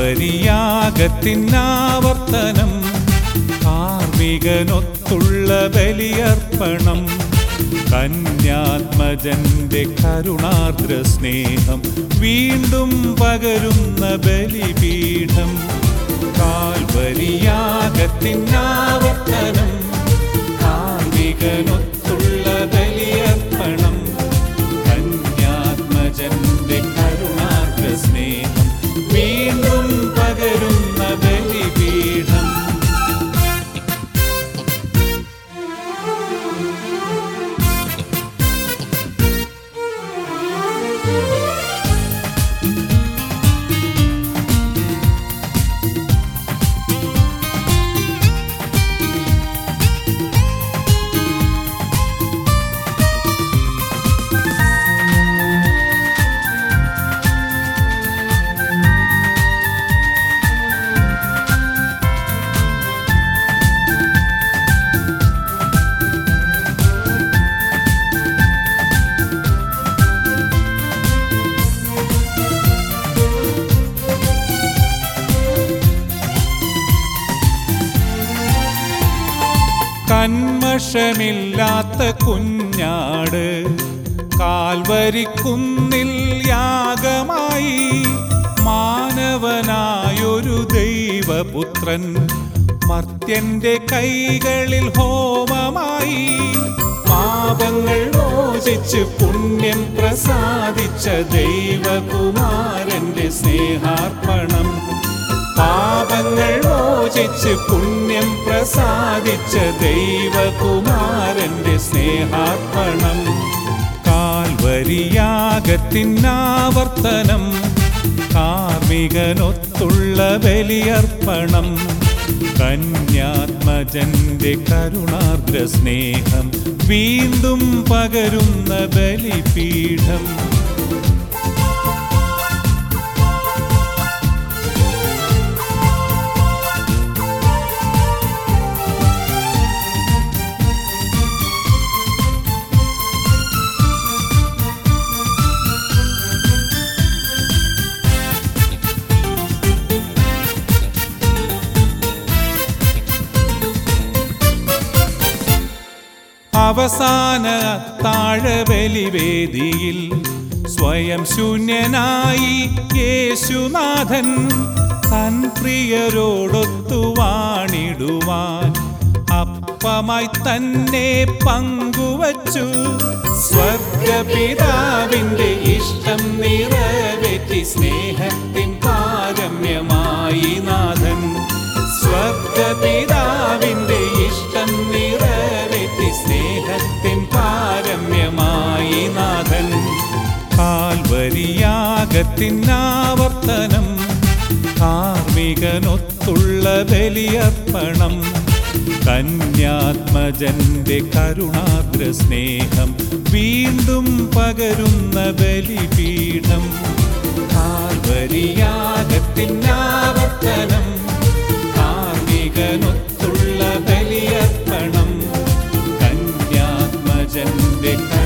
കാൽവരിയാകത്തിനാവർത്തനം കാർമികനൊത്തുള്ള ബലിയർപ്പണം കന്യാത്മജന്റെ കരുണാർദ്ര സ്നേഹം വീണ്ടും പകരുന്ന ബലിപീഠം കാൽവരിയാകത്തിനാവർത്തനം കാർമികനൊത്തുള്ള ബലിയർപ്പണം കന്യാത്മജന്റെ കരുണാർദ്ര സ്നേഹം വീണ്ടും പകരുന്ന ബലിപീഠം കന്മഷമില്ലാത്ത കുഞ്ഞാട് കാൽവരിക്കുന്നിൽ യാഗമായി മാനവനായൊരു ദൈവപുത്രൻ മർത്യന്റെ കൈകളിൽ ഹോമമായി പാപങ്ങൾ മോചിച്ച് പുണ്യം പ്രസാദിച്ച ദൈവകുമാരന്റെ സ്നേഹാർപ്പണം പാപങ്ങൾ മോചിച്ച് പുണ്യം പ്രസാദിച്ച ദൈവകുമാരന്റെ സ്നേഹാർപ്പണം കാൽവരിയാകത്തിനാവർത്തനം കാർമികനൊത്തുള്ള ബലിയർപ്പണം കന്യാത്മജന്റെ കരുണാർദ്ര സ്നേഹം വീണ്ടും പകരുന്ന ബലിപീഠം അവസാന താഴബലിവേദിയിൽ സ്വയം ശൂന്യനായി യേശുനാഥൻ തൻ പ്രിയരോടൊത്തു വാണിടുവാൻ അപ്പമായി തന്നെ പങ്കുവച്ചു സ്വർഗപിതാവിന്റെ ഇഷ്ടം നിറവേറ്റി സ്നേഹത്തിൻ പാരമ്യമായി നാഥൻ സ്വർഗപിതാവിന്റെ ഇഷ്ടം നിറവേറ്റി സ്നേഹത്തിൻ പാരമ്യമായി നാഥൻ കാൽവരിയാകത്തിനാവർത്തനം കാർമികനൊത്തുള്ള ബലിയർപ്പണം കന്യാത്മജന്റെ കരുണാദ്ര സ്നേഹം വീണ്ടും പകരുന്ന ബലിപീഠം കാൽവരിയാകത്തിനാവർത്തനം കാർമികനൊത്തുള്ള ബലിയർപ്പണം കന്യാത്മജന്റെ